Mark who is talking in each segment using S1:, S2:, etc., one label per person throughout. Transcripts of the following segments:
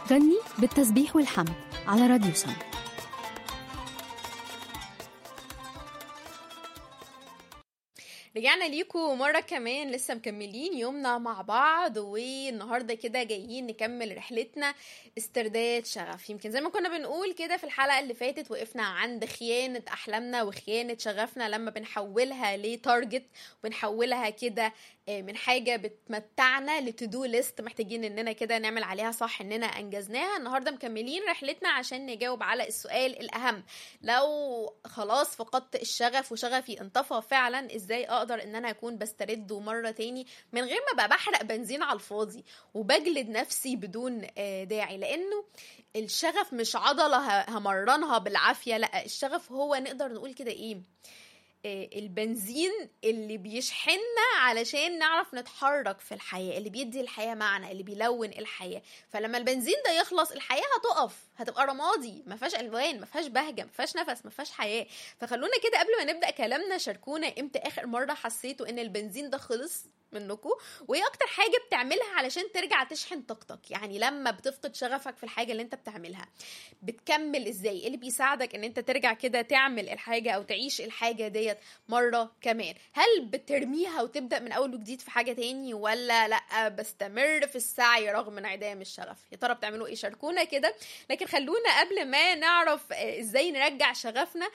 S1: غني بالتسبيح والحمد على راديو سم
S2: رجعنا ليكم مرة كمان لسه مكملين يومنا مع بعض والنهاردة كده جايين نكمل رحلتنا استرداد شغف يمكن زي ما كنا بنقول كده في الحلقة اللي فاتت وقفنا عند خيانة أحلامنا وخيانة شغفنا لما بنحولها لتارجت وبنحولها كده من حاجة بتمتعنا لتدو ليست محتاجين اننا كده نعمل عليها صح اننا انجزناها النهاردة مكملين رحلتنا عشان نجاوب على السؤال الأهم لو خلاص فقدت الشغف وشغفي انطفى فعلا ازاي اقدر ان انا اكون بسترده مره تاني من غير ما بقى بحرق بنزين على الفاضي وبجلد نفسي بدون داعي لانه الشغف مش عضله همرنها بالعافيه لا الشغف هو نقدر نقول كده ايه البنزين اللي بيشحننا علشان نعرف نتحرك في الحياة اللي بيدي الحياة معنى اللي بيلون الحياة فلما البنزين ده يخلص الحياة هتقف هتبقى رمادي ما فيهاش الوان ما فيهاش بهجه ما فيهاش نفس ما فيهاش حياه فخلونا كده قبل ما نبدا كلامنا شاركونا امتى اخر مره حسيتوا ان البنزين ده خلص منكم وايه اكتر حاجه بتعملها علشان ترجع تشحن طاقتك يعني لما بتفقد شغفك في الحاجه اللي انت بتعملها بتكمل ازاي ايه اللي بيساعدك ان انت ترجع كده تعمل الحاجه او تعيش الحاجه ديت مره كمان هل بترميها وتبدا من اول وجديد في حاجه تاني ولا لا بستمر في السعي رغم انعدام الشغف يا ترى بتعملوا ايه شاركونا كده لكن خلونا قبل ما نعرف ازاي نرجع شغفنا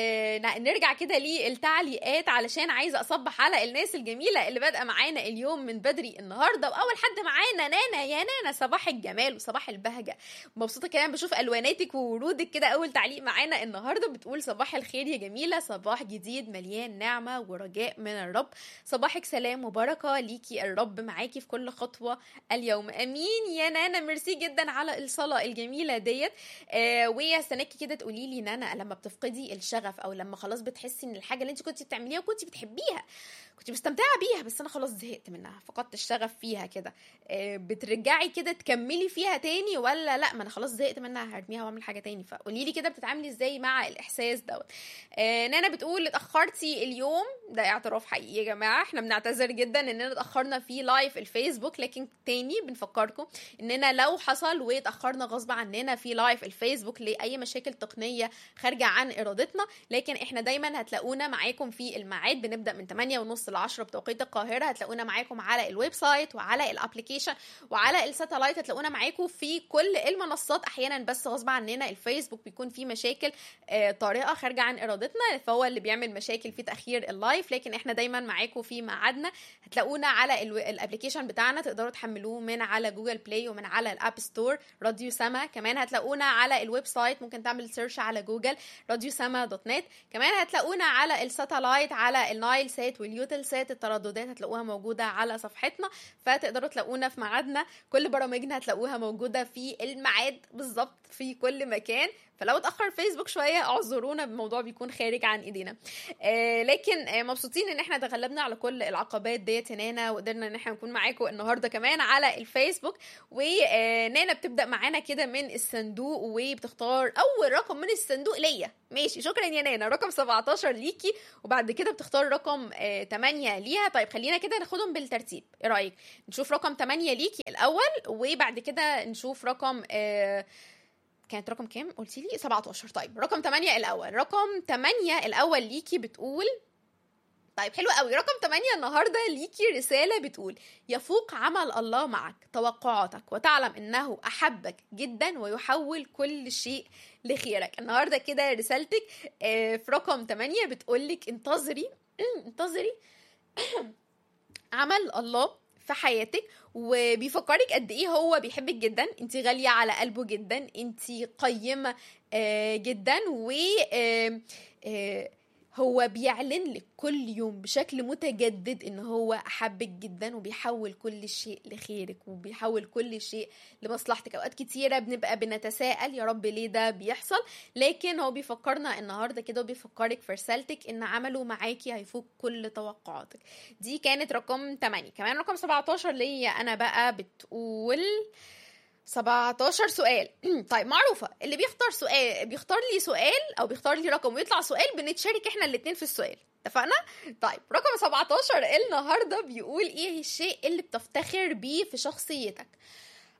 S2: نرجع كده للتعليقات علشان عايزه اصبح على الناس الجميله اللي بادئه معانا اليوم من بدري النهارده واول حد معانا نانا يا نانا صباح الجمال وصباح البهجه مبسوطه كمان بشوف الواناتك وورودك كده اول تعليق معانا النهارده بتقول صباح الخير يا جميله صباح جديد مليان نعمه ورجاء من الرب صباحك سلام وبركه ليكي الرب معاكي في كل خطوه اليوم امين يا نانا ميرسي جدا على الصلاه الجميله ديت آه ويا استناكي كده تقولي لي نانا لما بتفقدي الشغف او لما خلاص بتحسي ان الحاجه اللي انت كنت بتعمليها وكنت بتحبيها كنت مستمتعه بيها بس انا خلاص زهقت منها فقدت الشغف فيها كده آه بترجعي كده تكملي فيها تاني ولا لا ما انا خلاص زهقت منها هرميها واعمل حاجه تاني فقولي لي كده بتتعاملي ازاي مع الاحساس دوت آه نانا بتقول اتاخرتي اليوم ده اعتراف حقيقي يا جماعه احنا بنعتذر جدا اننا اتاخرنا في لايف الفيسبوك لكن تاني بنفكركم اننا لو حصل واتاخرنا غصب عننا في لايف الفيسبوك لاي مشاكل تقنيه خارجه عن ارادتنا لكن احنا دايما هتلاقونا معاكم في الميعاد بنبدا من 8 ونص ل 10 بتوقيت القاهره هتلاقونا معاكم على الويب سايت وعلى الابلكيشن وعلى الساتلايت هتلاقونا معاكم في كل المنصات احيانا بس غصب عننا الفيسبوك بيكون فيه مشاكل آه طارئه خارجه عن ارادتنا فهو اللي بيعمل مشاكل في تاخير اللايف لكن احنا دايما معاكم في ميعادنا هتلاقونا على الابلكيشن بتاعنا تقدروا تحملوه من على جوجل بلاي ومن على الاب ستور راديو سما كمان هتلاقونا على الويب سايت ممكن تعمل سيرش على جوجل راديو سما دوت نت كمان هتلاقونا على الساتلايت على النايل سات واليوتل سات الترددات هتلاقوها موجوده على صفحتنا فتقدروا تلاقونا في ميعادنا كل برامجنا هتلاقوها موجوده في الميعاد بالظبط في كل مكان فلو اتاخر فيسبوك شويه اعذرونا الموضوع بيكون خارج عن ايدينا آه لكن آه مبسوطين ان احنا تغلبنا على كل العقبات ديت هنا وقدرنا ان احنا نكون معاكم النهارده كمان على الفيسبوك ونانا بتبدا معانا كده من الصندوق وبتختار اول رقم من الصندوق ليا ماشي شكرا يا نانا رقم 17 ليكي وبعد كده بتختار رقم آه 8 ليها طيب خلينا كده ناخدهم بالترتيب ايه رايك نشوف رقم 8 ليكي الاول وبعد كده نشوف رقم آه كانت رقم كام قلتي لي 17 طيب رقم 8 الاول رقم 8 الاول ليكي بتقول طيب حلو قوي رقم 8 النهارده ليكي رساله بتقول يفوق عمل الله معك توقعاتك وتعلم انه احبك جدا ويحول كل شيء لخيرك النهارده كده رسالتك في رقم 8 بتقولك انتظري انتظري عمل الله في حياتك وبيفكرك قد ايه هو بيحبك جدا انت غاليه على قلبه جدا انت قيمه جدا و هو بيعلن لك كل يوم بشكل متجدد ان هو احبك جدا وبيحول كل شيء لخيرك وبيحول كل شيء لمصلحتك اوقات كتيره بنبقى بنتساءل يا رب ليه ده بيحصل لكن هو بيفكرنا النهارده كده وبيفكرك في رسالتك ان عمله معاكي هيفوق كل توقعاتك دي كانت رقم 8 كمان رقم 17 ليا انا بقى بتقول 17 سؤال طيب معروفة اللي بيختار سؤال بيختار لي سؤال او بيختار لي رقم ويطلع سؤال بنتشارك احنا الاتنين في السؤال اتفقنا طيب رقم 17 النهارده بيقول ايه الشيء اللي بتفتخر بيه في شخصيتك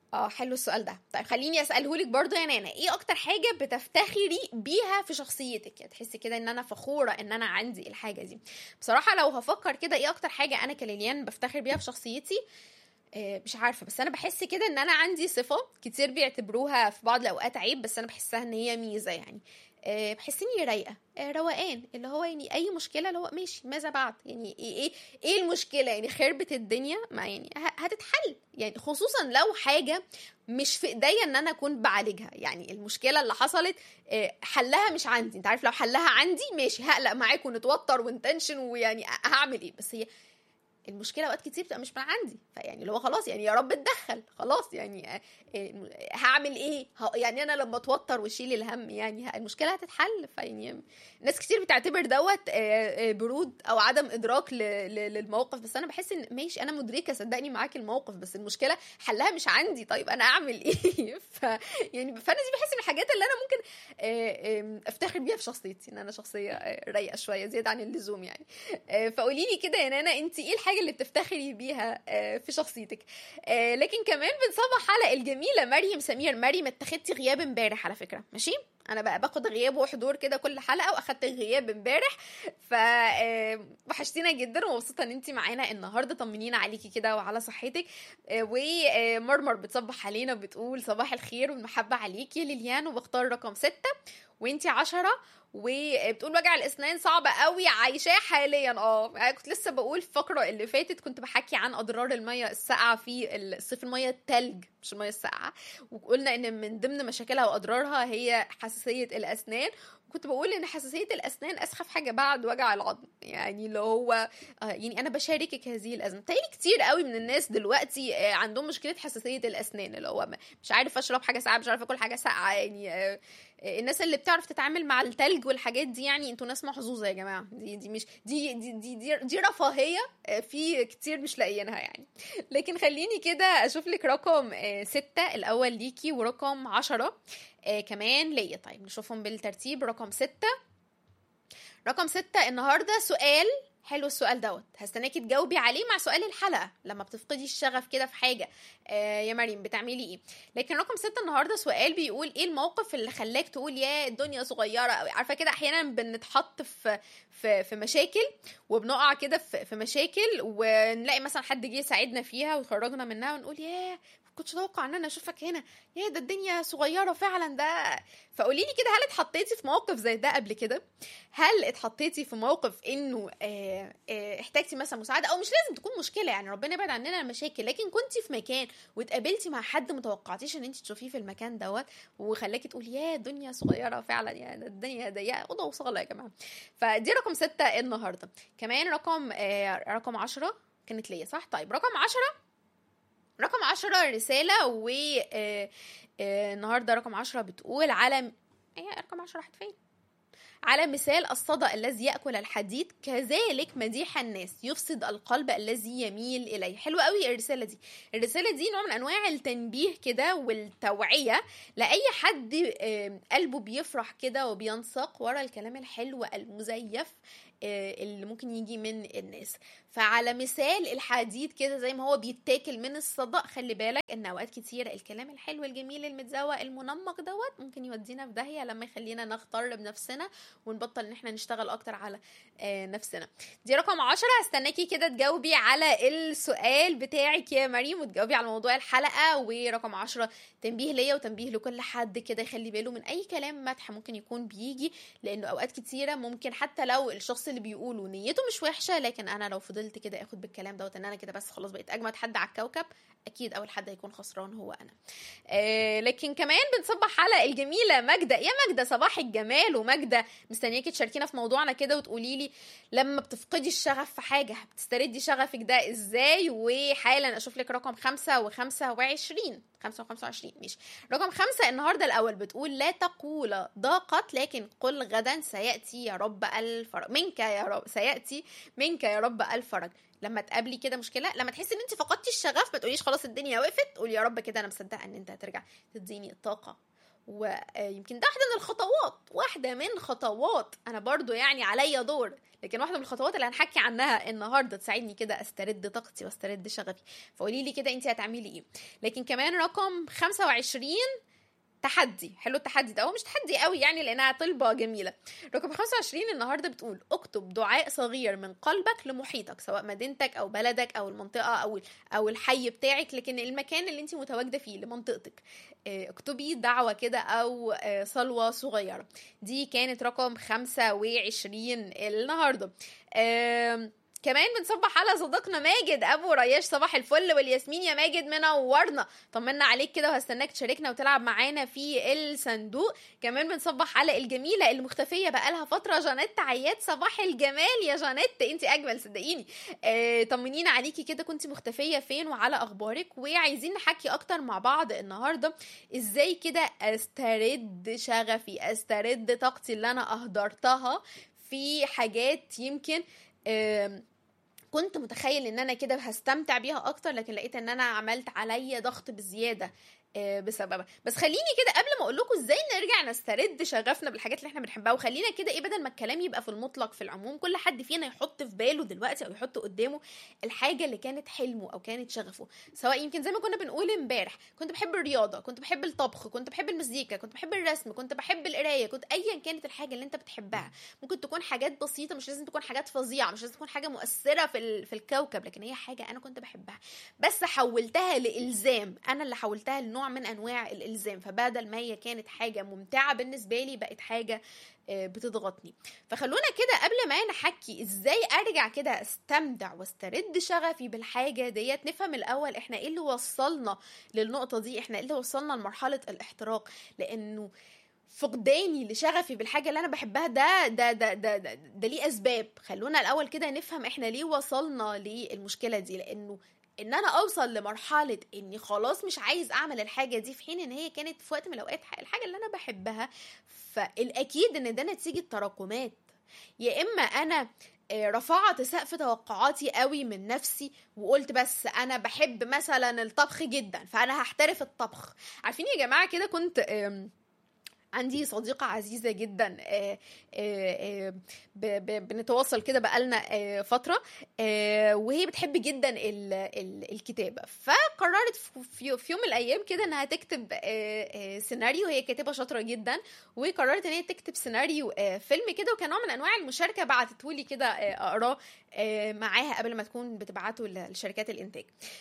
S2: اه حلو السؤال ده طيب خليني اساله لك برضو يا نانا ايه اكتر حاجه بتفتخري بيها في شخصيتك يعني تحسي كده ان انا فخوره ان انا عندي الحاجه دي بصراحه لو هفكر كده ايه اكتر حاجه انا كليليان بفتخر بيها في شخصيتي آه، مش عارفه بس انا بحس كده ان انا عندي صفه كتير بيعتبروها في بعض الاوقات عيب بس انا بحسها ان هي ميزه يعني آه، بحس اني رايقه آه، روقان اللي هو يعني اي مشكله اللي هو ماشي ماذا بعد يعني ايه ايه ايه المشكله يعني خربت الدنيا ما يعني ه- هتتحل يعني خصوصا لو حاجه مش في ايديا ان انا اكون بعالجها يعني المشكله اللي حصلت آه، حلها مش عندي انت عارف لو حلها عندي ماشي هقلق معاك ونتوتر ونتنشن ويعني هعمل ايه بس هي المشكله اوقات كتير بتبقى مش من عندي فيعني اللي هو خلاص يعني يا رب اتدخل خلاص يعني آه، آه، هعمل ايه ه- يعني انا لما اتوتر واشيل الهم يعني ه- المشكله هتتحل فيعني ناس كتير بتعتبر دوت آه، آه، برود او عدم ادراك ل- ل- للموقف بس انا بحس ان ماشي انا مدركه صدقني معاك الموقف بس المشكله حلها مش عندي طيب انا اعمل ايه ف يعني فانا دي بحس من الحاجات اللي انا ممكن آه، آم، افتخر بيها في شخصيتي ان انا شخصيه آه، رايقه شويه زياده عن اللزوم يعني آه، فقولي لي كده يا نانا انت ايه الحاجه اللي بتفتخري بيها آه، في شخصيتك آه، لكن كمان بنصبح على الجميله مريم سمير مريم اتخدتي غياب امبارح على فكره ماشي انا بقى باخد غياب وحضور كده كل حلقه واخدت غياب امبارح ف آه، وحشتينا جدا ومبسوطه ان انت معانا النهارده طمنينا عليكي كده وعلى صحتك آه، ومرمر بتصبح علينا بتقول صباح الخير والمحبه عليكي ليليان وبختار رقم ستة وانتي عشرة وبتقول وجع الاسنان صعب قوي عايشاه حاليا اه أنا كنت لسه بقول في الفقره اللي فاتت كنت بحكي عن اضرار الميه الساقعه في الصيف الميه التلج مش الميه الساقعه وقلنا ان من ضمن مشاكلها واضرارها هي حساسيه الاسنان كنت بقول ان حساسيه الاسنان اسخف حاجه بعد وجع العظم يعني اللي هو آه، يعني انا بشاركك هذه الازمه تهيألي كتير قوي من الناس دلوقتي آه، عندهم مشكله حساسيه الاسنان اللي هو م- مش عارف اشرب حاجه ساقعه مش عارف اكل حاجه ساقعه يعني آه، آه، الناس اللي بتعرف تتعامل مع التلج والحاجات دي يعني انتوا ناس محظوظه يا جماعه دي دي مش دي دي دي دي, دي رفاهيه آه، في كتير مش لاقيينها يعني لكن خليني كده اشوف لك رقم آه، ستة الاول ليكي ورقم عشرة آه كمان ليا طيب نشوفهم بالترتيب رقم ستة رقم ستة النهاردة سؤال حلو السؤال دوت هستناكي تجاوبي عليه مع سؤال الحلقة لما بتفقدي الشغف كده في حاجة آه يا مريم بتعملي ايه لكن رقم ستة النهاردة سؤال بيقول ايه الموقف اللي خلاك تقول يا الدنيا صغيرة أوي عارفة كده احيانا بنتحط في في في مشاكل وبنقع كده في في مشاكل ونلاقي مثلا حد جه يساعدنا فيها ويخرجنا منها ونقول ياه كنتش اتوقع ان انا اشوفك هنا يا ده الدنيا صغيره فعلا ده فقولي لي كده هل اتحطيتي في موقف زي ده قبل كده هل اتحطيتي في موقف انه آه آه احتاجتي مثلا مساعده او مش لازم تكون مشكله يعني ربنا يبعد عننا المشاكل لكن كنتي في مكان واتقابلتي مع حد متوقعتيش ان انت تشوفيه في المكان دوت وخلاكي تقول يا الدنيا صغيره فعلا يا ده الدنيا ضيقه اوضه وصاله يا جماعه فدي رقم ستة النهارده كمان رقم آه رقم عشرة كانت ليا صح طيب رقم عشرة رقم عشرة رسالة و آه، آه، النهاردة رقم عشرة بتقول على ايه رقم عشرة راحت فين على مثال الصدى الذي يأكل الحديد كذلك مديح الناس يفسد القلب الذي يميل إليه حلوة قوي الرسالة دي الرسالة دي نوع من أنواع التنبيه كده والتوعية لأي حد آم، قلبه بيفرح كده وبينساق ورا الكلام الحلو المزيف آه، اللي ممكن يجي من الناس فعلى مثال الحديد كده زي ما هو بيتاكل من الصدى خلي بالك ان اوقات كتير الكلام الحلو الجميل المتزوق المنمق دوت ممكن يودينا في داهيه لما يخلينا نغتر بنفسنا ونبطل ان احنا نشتغل اكتر على آه، نفسنا دي رقم عشرة هستناكي كده تجاوبي على السؤال بتاعك يا مريم وتجاوبي على موضوع الحلقه ورقم عشرة تنبيه ليا وتنبيه لكل حد كده يخلي باله من اي كلام مدح ممكن يكون بيجي لانه اوقات كتيره ممكن حتى لو الشخص اللي بيقوله نيته مش وحشه لكن انا لو فضلت كده اخد بالكلام دوت ان انا كده بس خلاص بقيت اجمد حد على الكوكب اكيد اول حد هيكون خسران هو انا آه لكن كمان بنصبح على الجميله ماجده يا ماجده صباح الجمال وماجده مستنياكي تشاركينا في موضوعنا كده وتقولي لي لما بتفقدي الشغف في حاجه بتستردي شغفك ده ازاي وحالا اشوف لك رقم خمسة وخمسة وعشرين خمسة وخمسة وعشرين ماشي رقم خمسة النهاردة الأول بتقول لا تقول ضاقت لكن قل غدا سيأتي يا رب الفرج منك يا رب سيأتي منك يا رب الفرج لما تقابلي كده مشكله لما تحسي ان انت فقدتي الشغف ما تقوليش خلاص الدنيا وقفت قولي يا رب كده انا مصدقه ان انت هترجع تديني الطاقه ويمكن ده واحده من الخطوات واحده من خطوات انا برضو يعني عليا دور لكن واحده من الخطوات اللي هنحكي عنها النهارده تساعدني كده استرد طاقتي واسترد شغفي فقولي لي كده انت هتعملي ايه لكن كمان رقم 25 تحدي حلو التحدي ده هو مش تحدي قوي يعني لانها طلبه جميله رقم 25 النهارده بتقول اكتب دعاء صغير من قلبك لمحيطك سواء مدينتك او بلدك او المنطقه او او الحي بتاعك لكن المكان اللي انت متواجده فيه لمنطقتك اكتبي دعوه كده او صلوه صغيره دي كانت رقم 25 النهارده كمان بنصبح على صديقنا ماجد ابو رياش صباح الفل والياسمين يا ماجد منورنا طمنا عليك كده وهستناك تشاركنا وتلعب معانا في الصندوق كمان بنصبح على الجميله اللي مختفيه بقالها فتره جانيت عياد صباح الجمال يا جانيت انت اجمل صدقيني آه طمنينا عليكي كده كنت مختفيه فين وعلى اخبارك وعايزين نحكي اكتر مع بعض النهارده ازاي كده استرد شغفي استرد طاقتي اللي انا اهدرتها في حاجات يمكن آه كنت متخيل ان انا كده هستمتع بيها اكتر لكن لقيت ان انا عملت عليا ضغط بزياده بسببها بس خليني كده قبل ما اقول لكم ازاي نرجع نسترد شغفنا بالحاجات اللي احنا بنحبها وخلينا كده ايه بدل ما الكلام يبقى في المطلق في العموم كل حد فينا يحط في باله دلوقتي او يحط قدامه الحاجه اللي كانت حلمه او كانت شغفه سواء يمكن زي ما كنا بنقول امبارح كنت بحب الرياضه كنت بحب الطبخ كنت بحب المزيكا كنت بحب الرسم كنت بحب القرايه كنت ايا كانت الحاجه اللي انت بتحبها ممكن تكون حاجات بسيطه مش لازم تكون حاجات فظيعه مش لازم تكون حاجه مؤثره في في الكوكب لكن هي حاجه انا كنت بحبها بس حولتها لالزام انا اللي حولتها لنوع من انواع الالزام فبدل ما هي كانت حاجه ممتعه بالنسبه لي بقت حاجه بتضغطني فخلونا كده قبل ما نحكي ازاي ارجع كده استمتع واسترد شغفي بالحاجه ديت نفهم الاول احنا ايه اللي وصلنا للنقطه دي احنا ايه اللي وصلنا لمرحله الاحتراق لانه فقداني لشغفي بالحاجه اللي انا بحبها ده ده ده ده, ده, ده ليه اسباب خلونا الاول كده نفهم احنا ليه وصلنا للمشكله دي لانه ان انا اوصل لمرحله اني خلاص مش عايز اعمل الحاجه دي في حين ان هي كانت في وقت من الاوقات الحاجه اللي انا بحبها فالاكيد ان ده نتيجه تراكمات يا اما انا رفعت سقف توقعاتي قوي من نفسي وقلت بس انا بحب مثلا الطبخ جدا فانا هحترف الطبخ عارفين يا جماعه كده كنت عندي صديقة عزيزة جدا آآ آآ بنتواصل كده بقالنا فترة وهي بتحب جدا الكتابة فقررت في يوم من الأيام كده إنها تكتب سيناريو هي كاتبة شاطرة جدا وقررت إن هي تكتب سيناريو فيلم كده وكان نوع من أنواع المشاركة بعتتهولي كده أقراه معاها قبل ما تكون بتبعته لشركات الإنتاج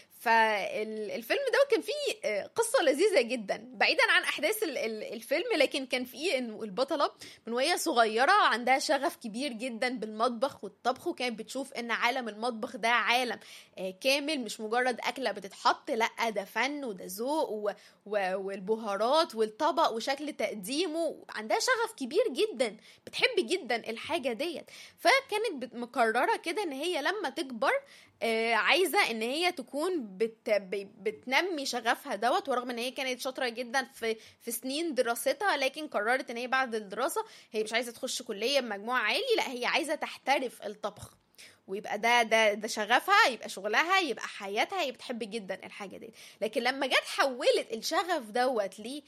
S2: فالفيلم ده كان فيه قصة لذيذة جدا بعيدا عن أحداث الفيلم لكن كان فيه إنه البطلة من وهي صغيرة عندها شغف كبير جدا بالمطبخ والطبخ وكانت بتشوف إن عالم المطبخ ده عالم كامل مش مجرد أكلة بتتحط لأ ده فن وده ذوق والبهارات والطبق وشكل تقديمه عندها شغف كبير جدا بتحب جدا الحاجة ديت فكانت مقررة كده إن هي لما تكبر آه عايزه ان هي تكون بت بتنمي شغفها دوت ورغم ان هي كانت شاطره جدا في في سنين دراستها لكن قررت ان هي بعد الدراسه هي مش عايزه تخش كليه بمجموع عالي لا هي عايزه تحترف الطبخ ويبقى ده ده ده شغفها يبقى شغلها يبقى حياتها هي بتحب جدا الحاجه دي لكن لما جت حولت الشغف دوت ل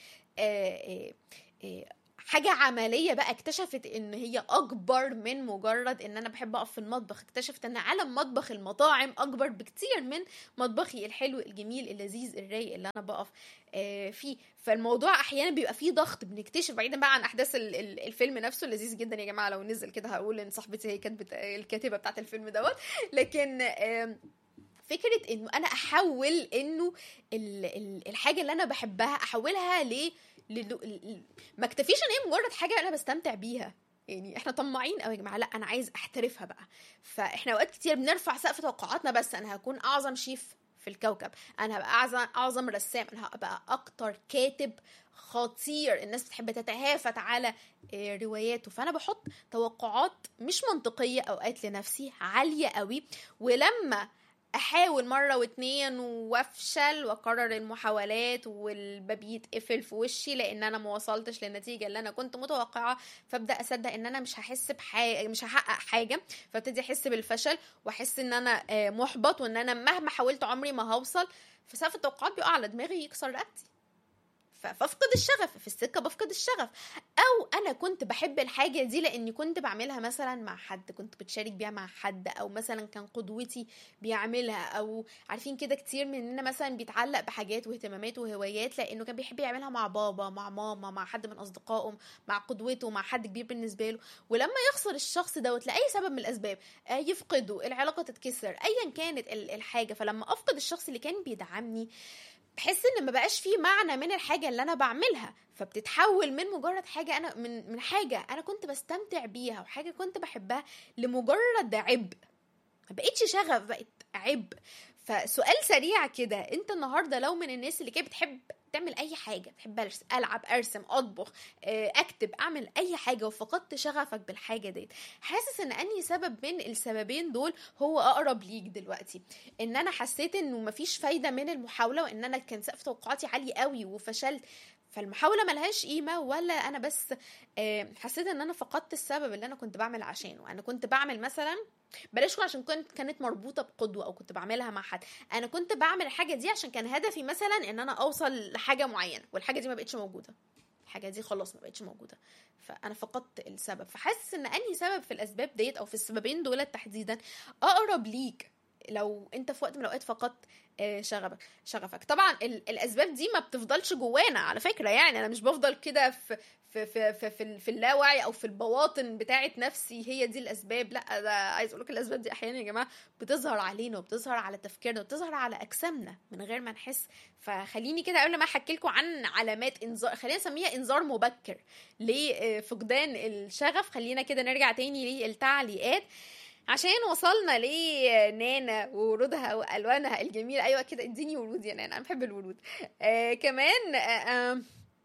S2: آه آه حاجة عملية بقى اكتشفت ان هي اكبر من مجرد ان انا بحب اقف في المطبخ اكتشفت ان عالم مطبخ المطاعم اكبر بكتير من مطبخي الحلو الجميل اللذيذ الرايق اللي انا بقف آه فيه فالموضوع احيانا بيبقى فيه ضغط بنكتشف بعيدا بقى عن احداث الفيلم نفسه لذيذ جدا يا جماعه لو نزل كده هقول ان صاحبتي هي كانت الكاتبه بتاعت الفيلم دوت لكن آه فكره انه انا احول انه الحاجه اللي انا بحبها احولها ل ما اكتفيش ان هي مجرد حاجه انا بستمتع بيها يعني احنا طماعين قوي يا جماعه لا انا عايز احترفها بقى فاحنا اوقات كتير بنرفع سقف توقعاتنا بس انا هكون اعظم شيف في الكوكب انا هبقى اعظم اعظم رسام انا هبقى اكتر كاتب خطير الناس بتحب تتهافت على رواياته فانا بحط توقعات مش منطقيه اوقات لنفسي عاليه قوي ولما احاول مره واتنين وافشل واكرر المحاولات والباب يتقفل في وشي لان انا ما وصلتش للنتيجه اللي انا كنت متوقعه فابدا اصدق ان انا مش هحس بحاجه مش هحقق حاجه فابتدي احس بالفشل واحس ان انا محبط وان انا مهما حاولت عمري ما هوصل فسقف التوقعات بيقع على دماغي يكسر رقبتي ف- فافقد الشغف في السكه بفقد الشغف او انا كنت بحب الحاجه دي لاني كنت بعملها مثلا مع حد كنت بتشارك بيها مع حد او مثلا كان قدوتي بيعملها او عارفين كده كتير مننا مثلا بيتعلق بحاجات واهتمامات وهوايات لانه كان بيحب يعملها مع بابا مع ماما مع حد من اصدقائه مع قدوته مع حد كبير بالنسبه له ولما يخسر الشخص دوت لاي سبب من الاسباب آه، يفقده العلاقه تتكسر ايا كانت ال- الحاجه فلما افقد الشخص اللي كان بيدعمني بحس ان ما بقاش فيه معنى من الحاجه اللي انا بعملها فبتتحول من مجرد حاجه انا من من حاجه انا كنت بستمتع بيها وحاجه كنت بحبها لمجرد عبء ما بقتش شغف بقت عبء فسؤال سريع كده انت النهارده لو من الناس اللي كانت بتحب تعمل اي حاجه بحب أرس- العب ارسم اطبخ آه، اكتب اعمل اي حاجه وفقدت شغفك بالحاجه ديت حاسس ان انهي سبب من السببين دول هو اقرب ليك دلوقتي ان انا حسيت انه مفيش فايده من المحاوله وان انا كان سقف توقعاتي عالي قوي وفشلت فالمحاوله ملهاش قيمه ولا انا بس آه، حسيت ان انا فقدت السبب اللي انا كنت بعمل عشانه انا كنت بعمل مثلا بلاش تكون عشان كنت كانت مربوطه بقدوه او كنت بعملها مع حد انا كنت بعمل الحاجه دي عشان كان هدفي مثلا ان انا اوصل لحاجه معينه والحاجه دي ما بقتش موجوده الحاجه دي خلاص ما بقتش موجوده فانا فقدت السبب فحاسس ان انهي سبب في الاسباب ديت او في السببين دول تحديدا اقرب ليك لو انت في وقت من الاوقات فقدت آه، شغفك شغفك طبعا ال- الاسباب دي ما بتفضلش جوانا على فكره يعني انا مش بفضل كده في في في في في, ال- في اللاوعي او في البواطن بتاعه نفسي هي دي الاسباب لا ده عايز اقول لك الاسباب دي احيانا يا جماعه بتظهر علينا وبتظهر على تفكيرنا وبتظهر على اجسامنا من غير ما نحس فخليني كده قبل ما احكي لكم عن علامات انذار خلينا نسميها انذار مبكر لفقدان الشغف خلينا كده نرجع تاني للتعليقات عشان وصلنا لنانا وورودها والوانها الجميله ايوه كده اديني ورود يا نانا انا بحب الورود آه كمان آه آه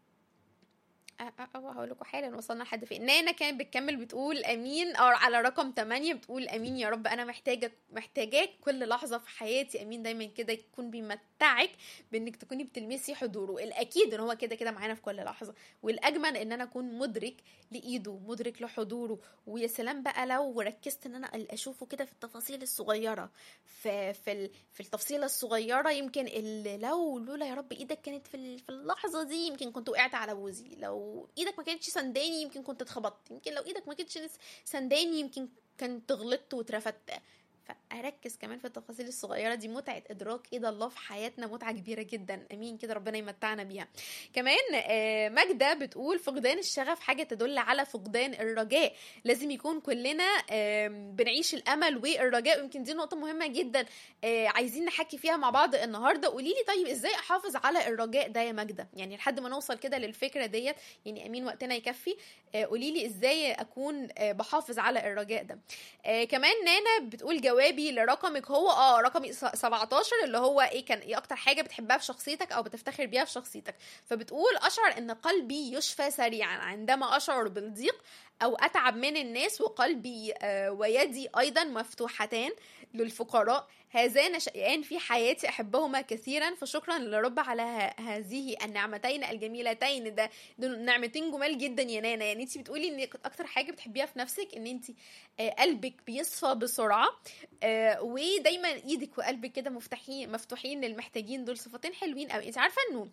S2: هقول لكم حالا وصلنا لحد فين نانا كانت بتكمل بتقول امين اه على رقم 8 بتقول امين يا رب انا محتاجه محتاجاك كل لحظه في حياتي امين دايما كده يكون بيمتعك بانك تكوني بتلمسي حضوره الاكيد ان هو كده كده معانا في كل لحظه والاجمل ان انا اكون مدرك لايده مدرك لحضوره ويا سلام بقى لو ركزت ان انا اشوفه كده في التفاصيل الصغيره في في ال- في التفصيله الصغيره يمكن اللي لو لولا يا رب ايدك كانت في ال- في اللحظه دي يمكن كنت وقعت على بوزي لو ايدك ما كانتش سنداني يمكن كنت اتخبطت يمكن لو ايدك ما كانتش سنداني يمكن كنت غلطت واترفدت فاركز كمان في التفاصيل الصغيره دي متعه ادراك ايه ده الله في حياتنا متعه كبيره جدا امين كده ربنا يمتعنا بيها كمان آه، ماجده بتقول فقدان الشغف حاجه تدل على فقدان الرجاء لازم يكون كلنا آم، بنعيش الامل والرجاء ويمكن دي نقطه مهمه جدا آه، عايزين نحكي فيها مع بعض النهارده قولي لي طيب ازاي احافظ على الرجاء ده يا ماجده يعني لحد ما نوصل كده للفكره ديت يعني امين وقتنا يكفي آه، قولي لي ازاي اكون آه، بحافظ على الرجاء ده آه كمان نانا بتقول جوابي لرقمك هو اه رقمي س- 17 اللي هو ايه كان ايه اكتر حاجه بتحبها في شخصيتك او بتفتخر بيها في شخصيتك فبتقول اشعر ان قلبي يشفى سريعا عندما اشعر بالضيق او اتعب من الناس وقلبي آه ويدي ايضا مفتوحتان للفقراء هذان شيئان في حياتي احبهما كثيرا فشكرا لرب على ه- هذه النعمتين الجميلتين ده دول نعمتين جمال جدا يا نانا يعني انت بتقولي ان اكتر حاجه بتحبيها في نفسك ان انت آه، قلبك بيصفى بسرعه آه، ودايما ايدك وقلبك كده مفتوحين مفتوحين للمحتاجين دول صفتين حلوين قوي انت عارفه انه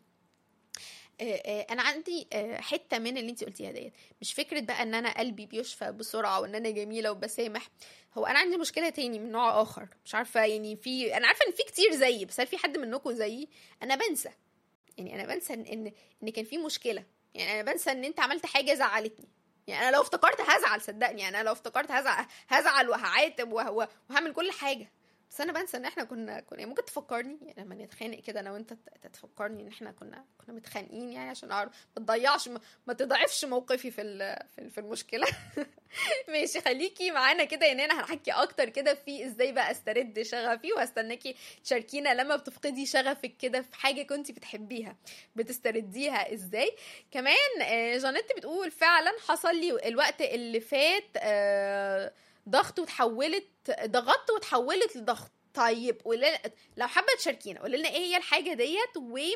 S2: آه، آه، انا عندي آه، حته من اللي انت قلتيها ديت مش فكره بقى ان انا قلبي بيشفى بسرعه وان انا جميله وبسامح هو انا عندي مشكله تاني من نوع اخر مش عارفه يعني في انا عارفه ان في كتير زيي بس هل في حد منكم زيي انا بنسى يعني انا بنسى ان ان إن كان في مشكله يعني انا بنسى ان انت عملت حاجه زعلتني يعني انا لو افتكرت هزعل صدقني يعني انا لو افتكرت هزعل هزعل وهعاتب وه- وهعمل كل حاجه بس انا بنسى ان احنا كنا كنا يعني ممكن تفكرني يعني لما نتخانق كده انا وانت ت- تفكرني ان احنا كنا كنا متخانقين يعني عشان اعرف ما تضيعش ما, ما تضعفش موقفي في ال- في, ال- في المشكله ماشي خليكي معانا كده يا نانا هنحكي اكتر كده في ازاي بقى استرد شغفي وهستناكي تشاركينا لما بتفقدي شغفك كده في حاجه كنت بتحبيها بتسترديها ازاي كمان آه، جانيت بتقول فعلا حصل لي الوقت اللي فات آه، ضغط وتحولت ضغطت وتحولت لضغط طيب قولي لو حابه تشاركينا قولي لنا ايه هي الحاجه ديت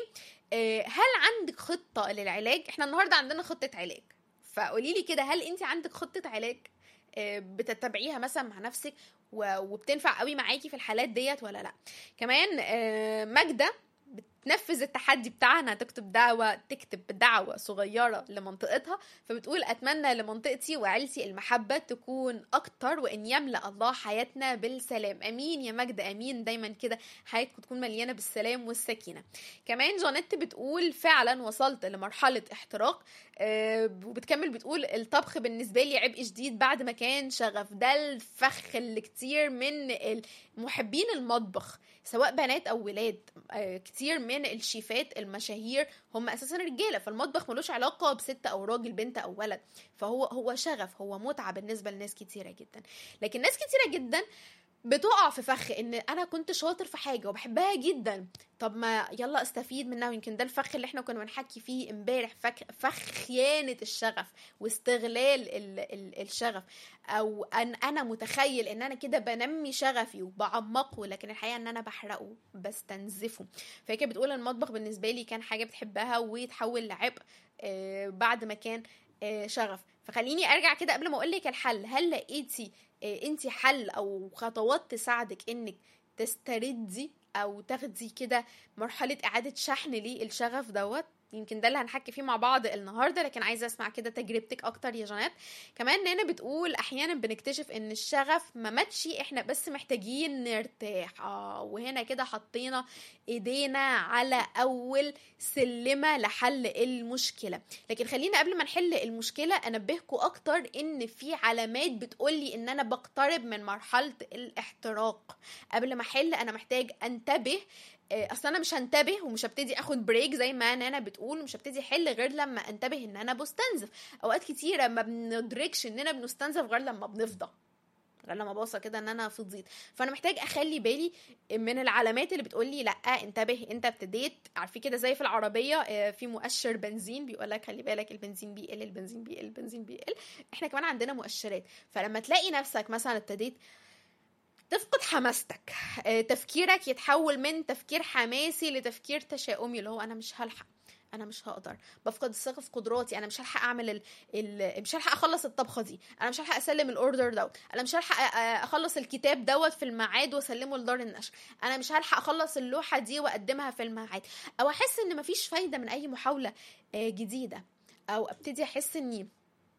S2: وهل عندك خطه للعلاج احنا النهارده عندنا خطه علاج فقولي لي كده هل انت عندك خطه علاج آه، بتتبعيها مثلا مع نفسك و- وبتنفع قوي معاكي في الحالات ديت ولا لا كمان آه، ماجده بت- تنفذ التحدي بتاعنا تكتب دعوة تكتب دعوة صغيرة لمنطقتها فبتقول أتمنى لمنطقتي وعيلتي المحبة تكون أكتر وإن يملأ الله حياتنا بالسلام أمين يا مجد أمين دايما كده حياتكم تكون مليانة بالسلام والسكينة كمان جانيت بتقول فعلا وصلت لمرحلة احتراق آه، وبتكمل بتقول الطبخ بالنسبة لي عبء جديد بعد ما كان شغف ده الفخ اللي كتير من محبين المطبخ سواء بنات او ولاد آه، كتير من الشيفات المشاهير هم اساسا رجاله فالمطبخ ملوش علاقه بست او راجل بنت او ولد فهو هو شغف هو متعه بالنسبه لناس كتيره جدا لكن ناس كتيره جدا بتقع في فخ ان انا كنت شاطر في حاجه وبحبها جدا طب ما يلا استفيد منها ويمكن ده الفخ اللي احنا كنا بنحكي فيه امبارح فخ, فخ خيانه الشغف واستغلال ال ال الشغف او ان انا متخيل ان انا كده بنمي شغفي وبعمقه لكن الحقيقه ان انا بحرقه بستنزفه فهي كانت بتقول المطبخ بالنسبه لي كان حاجه بتحبها ويتحول لعبء آه بعد ما كان آه شغف فخليني ارجع كده قبل ما اقول لك الحل هل لقيتي انت حل او خطوات تساعدك انك تستردي او تاخدي كده مرحله اعاده شحن للشغف دوت يمكن ده اللي هنحكي فيه مع بعض النهارده لكن عايزه اسمع كده تجربتك اكتر يا جنات كمان نانا بتقول احيانا بنكتشف ان الشغف ما ماتش احنا بس محتاجين نرتاح اه وهنا كده حطينا ايدينا على اول سلمه لحل المشكله لكن خلينا قبل ما نحل المشكله انبهكم اكتر ان في علامات بتقولي ان انا بقترب من مرحله الاحتراق قبل ما احل انا محتاج انتبه اصل انا مش هنتبه ومش هبتدي اخد بريك زي ما انا بتقول ومش هبتدي احل غير لما انتبه ان انا بستنزف اوقات كتيره ما بندركش اننا بنستنزف غير لما بنفضى غير لما بوصل كده ان انا فضيت فانا محتاج اخلي بالي من العلامات اللي بتقول لي لا انتبه انت ابتديت عارفين كده زي في العربيه في مؤشر بنزين بيقول لك خلي بالك البنزين بيقل البنزين بيقل البنزين بيقل احنا كمان عندنا مؤشرات فلما تلاقي نفسك مثلا ابتديت تفقد حماستك تفكيرك يتحول من تفكير حماسي لتفكير تشاؤمي اللي هو انا مش هلحق انا مش هقدر بفقد الثقه في قدراتي انا مش هلحق اعمل ال... ال... مش هلحق اخلص الطبخه دي انا مش هلحق اسلم الاوردر دوت انا مش هلحق اخلص الكتاب دوت في الميعاد واسلمه لدار النشر انا مش هلحق اخلص اللوحه دي واقدمها في الميعاد او احس ان مفيش فايده من اي محاوله جديده او ابتدي احس اني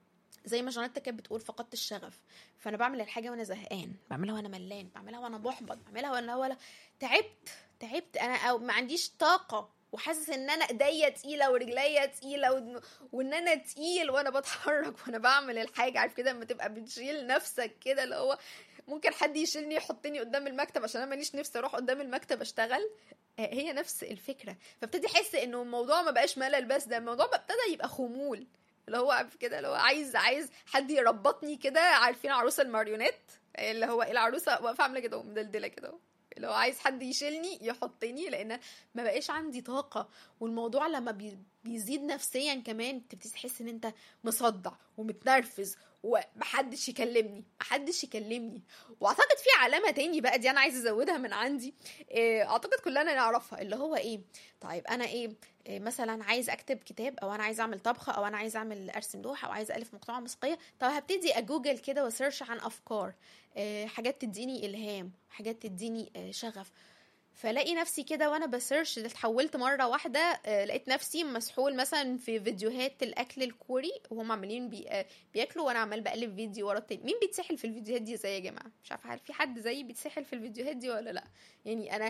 S2: زي ما جانيتا كانت بتقول فقدت الشغف فانا بعمل الحاجه وانا زهقان بعملها وانا ملان بعملها وانا محبط بعملها وانا ولا تعبت تعبت انا او ما عنديش طاقه وحاسس ان انا ايديا تقيله ورجليا تقيله و... وان انا تقيل وانا بتحرك وانا بعمل الحاجه عارف كده لما تبقى بتشيل نفسك كده اللي هو ممكن حد يشيلني يحطني قدام المكتب عشان انا ماليش نفسي اروح قدام المكتب اشتغل هي نفس الفكره فابتدي احس انه الموضوع ما بقاش ملل بس ده الموضوع ابتدى يبقى خمول اللي هو عارف كده اللي هو عايز عايز حد يربطني كده عارفين عروس الماريونات اللي هو العروسه واقفه عامله كده ومدلدله كده اللي هو عايز حد يشيلني يحطني لان ما بقاش عندي طاقه والموضوع لما بيزيد نفسيا كمان تبتدي تحس ان انت مصدع ومتنرفز ومحدش يكلمني محدش يكلمني واعتقد في علامه تاني بقى دي انا عايزه ازودها من عندي اعتقد كلنا نعرفها اللي هو ايه طيب انا ايه مثلا عايز اكتب كتاب او انا عايز اعمل طبخه او انا عايز اعمل ارسم لوحه او عايز الف مقطوعه موسيقيه طب هبتدي اجوجل كده وسيرش عن افكار حاجات تديني الهام حاجات تديني شغف فلاقي نفسي كده وانا بسيرش اتحولت مره واحده لقيت نفسي مسحول مثلا في فيديوهات الاكل الكوري وهم عمالين بي بياكلوا وانا عمال بقلب فيديو ورا التاني مين بيتسحل في الفيديوهات دي زي يا جماعه مش عارفه هل في حد زيي بيتسحل في الفيديوهات دي ولا لا يعني انا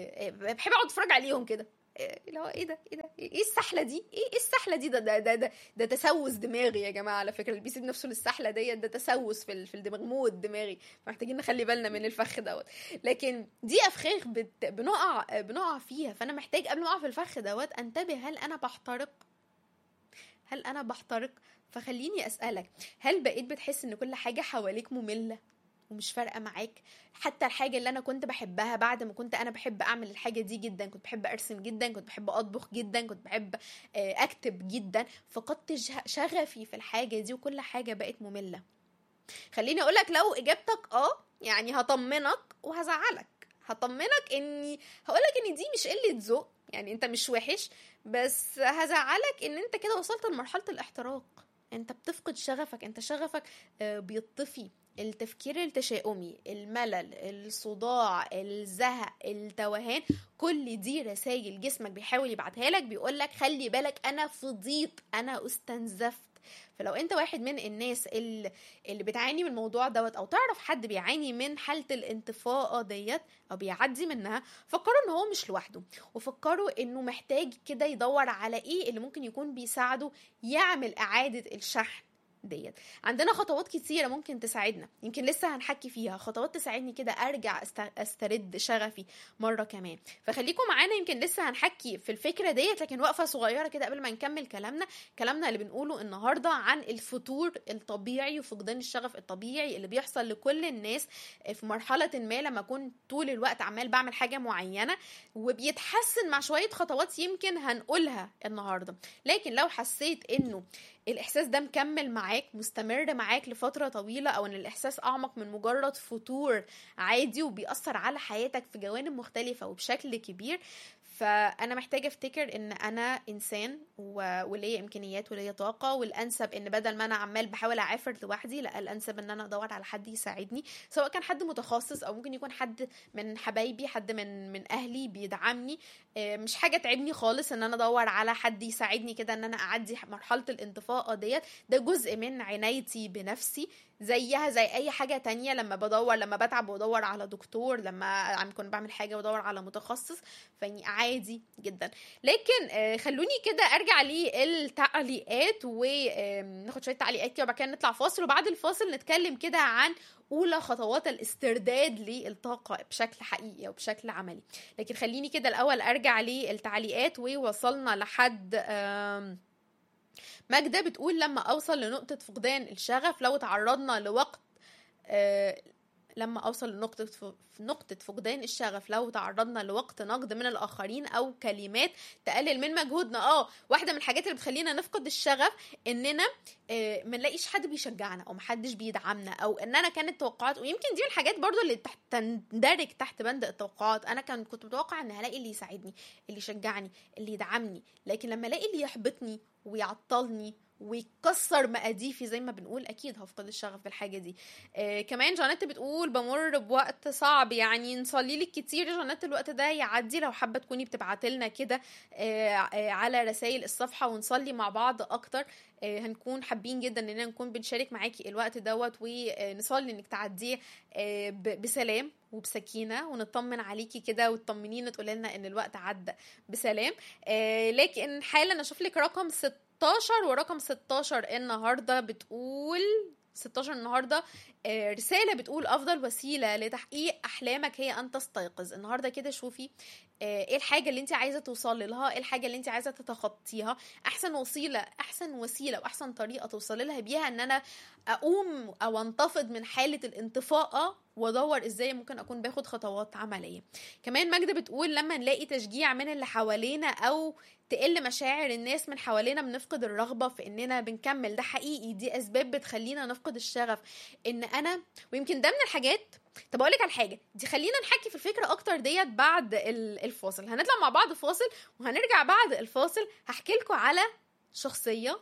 S2: بحب اقعد اتفرج عليهم كده اللي هو ايه ده ايه ده ايه السحله دي ايه ايه السحله دي ده ده ده ده, ده تسوس دماغي يا جماعه على فكره اللي بيسيب نفسه للسحله ديت ده تسوس في في الدماغ موت دماغي فمحتاجين نخلي بالنا من الفخ دوت لكن دي افخاخ بت... بنقع بنقع فيها فانا محتاج قبل ما اقع في الفخ دوت انتبه هل انا بحترق هل انا بحترق فخليني اسالك هل بقيت بتحس ان كل حاجه حواليك ممله ومش فارقه معاك حتى الحاجه اللي انا كنت بحبها بعد ما كنت انا بحب اعمل الحاجه دي جدا كنت بحب ارسم جدا كنت بحب اطبخ جدا كنت بحب اكتب جدا فقدت شغفي في الحاجه دي وكل حاجه بقت ممله خليني اقولك لو اجابتك اه يعني هطمنك وهزعلك هطمنك اني هقولك ان دي مش قله ذوق يعني انت مش وحش بس هزعلك ان انت كده وصلت لمرحله الاحتراق انت بتفقد شغفك انت شغفك بيطفي التفكير التشاؤمي الملل الصداع الزهق التوهان كل دي رسائل جسمك بيحاول يبعتها لك بيقول لك خلي بالك انا فضيت انا استنزفت فلو انت واحد من الناس اللي, اللي بتعاني من الموضوع دوت او تعرف حد بيعاني من حاله الانطفاءه ديت او بيعدي منها فكروا ان هو مش لوحده وفكروا انه محتاج كده يدور على ايه اللي ممكن يكون بيساعده يعمل اعاده الشحن ديت عندنا خطوات كتيرة ممكن تساعدنا يمكن لسه هنحكي فيها خطوات تساعدني كده ارجع استرد شغفي مرة كمان فخليكم معانا يمكن لسه هنحكي في الفكرة ديت لكن وقفة صغيرة كده قبل ما نكمل كلامنا كلامنا اللي بنقوله النهاردة عن الفتور الطبيعي وفقدان الشغف الطبيعي اللي بيحصل لكل الناس في مرحلة ما لما اكون طول الوقت عمال بعمل حاجة معينة وبيتحسن مع شوية خطوات يمكن هنقولها النهاردة لكن لو حسيت انه الاحساس ده مكمل معاك مستمر معاك لفتره طويله او ان الاحساس اعمق من مجرد فتور عادي وبيأثر على حياتك في جوانب مختلفه وبشكل كبير فانا محتاجه افتكر ان انا انسان و... وليا امكانيات وليا طاقه والانسب ان بدل ما انا عمال بحاول اعافر لوحدي لا الانسب ان انا ادور على حد يساعدني سواء كان حد متخصص او ممكن يكون حد من حبايبي حد من من اهلي بيدعمني مش حاجه تعبني خالص ان انا ادور على حد يساعدني كده ان انا اعدي مرحله الانطفاءه ديت ده جزء من عنايتي بنفسي زيها زي اي حاجه تانية لما بدور لما بتعب بدور على دكتور لما عم كنت بعمل حاجه بدور على متخصص فاني عادي جدا لكن خلوني كده ارجع للتعليقات وناخد شويه تعليقات كده وبعد كده نطلع فاصل وبعد الفاصل نتكلم كده عن اولى خطوات الاسترداد للطاقه بشكل حقيقي وبشكل عملي لكن خليني كده الاول ارجع للتعليقات ووصلنا لحد ماجدة بتقول لما أوصل لنقطة فقدان الشغف لو تعرضنا لوقت آه لما أوصل لنقطة ف... نقطة فقدان الشغف لو تعرضنا لوقت نقد من الآخرين أو كلمات تقلل من مجهودنا اه واحدة من الحاجات اللي بتخلينا نفقد الشغف إننا آه ما نلاقيش حد بيشجعنا أو محدش بيدعمنا أو إن أنا كانت توقعات ويمكن دي من الحاجات برضو اللي تحت تندرج تحت بند التوقعات أنا كان كنت متوقع إن هلاقي اللي يساعدني اللي يشجعني اللي يدعمني لكن لما ألاقي اللي يحبطني ويعطلني ويكسر مقاديفي زي ما بنقول اكيد هفقد الشغف بالحاجه دي آه كمان جانيت بتقول بمر بوقت صعب يعني نصلي لك كتير جانيت الوقت ده يعدي لو حابه تكوني بتبعتي لنا كده آه آه على رسائل الصفحه ونصلي مع بعض اكتر آه هنكون حابين جدا اننا نكون بنشارك معاكي الوقت دوت ونصلي انك تعديه آه بسلام وبسكينه ونطمن عليكي كده وتطمنينا تقولي لنا ان الوقت عدى بسلام آه لكن حالا اشوف لك رقم 16 ورقم 16 النهارده بتقول 16 النهارده رساله بتقول افضل وسيله لتحقيق احلامك هي ان تستيقظ النهارده كده شوفي ايه الحاجه اللي انت عايزه توصلي لها ايه الحاجه اللي انت عايزه تتخطيها احسن وسيله احسن وسيله واحسن طريقه توصلي لها بيها ان انا اقوم او انتفض من حاله الانطفاءه وادور ازاي ممكن اكون باخد خطوات عمليه كمان ماجده بتقول لما نلاقي تشجيع من اللي حوالينا او تقل مشاعر الناس من حوالينا بنفقد الرغبه في اننا بنكمل ده حقيقي دي اسباب بتخلينا نفقد الشغف ان انا ويمكن ده من الحاجات طب اقول لك على حاجه دي خلينا نحكي في الفكره اكتر ديت بعد الفاصل هنطلع مع بعض فاصل وهنرجع بعد الفاصل هحكي لكم على شخصيه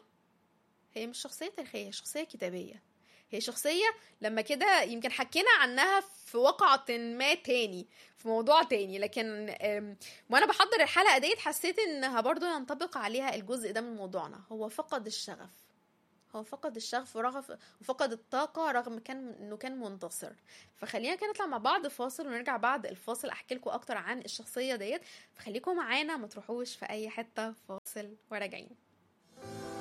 S2: هي مش شخصيه تاريخيه شخصيه كتابيه هي شخصية لما كده يمكن حكينا عنها في وقعة ما تاني في موضوع تاني لكن وانا بحضر الحلقة ديت حسيت انها برضو ينطبق عليها الجزء ده من موضوعنا هو فقد الشغف هو فقد الشغف ورغف وفقد الطاقة رغم كان انه كان منتصر فخلينا كده نطلع مع بعض فاصل ونرجع بعد الفاصل احكي لكم اكتر عن الشخصية ديت فخليكم معانا ما تروحوش في اي حتة فاصل وراجعين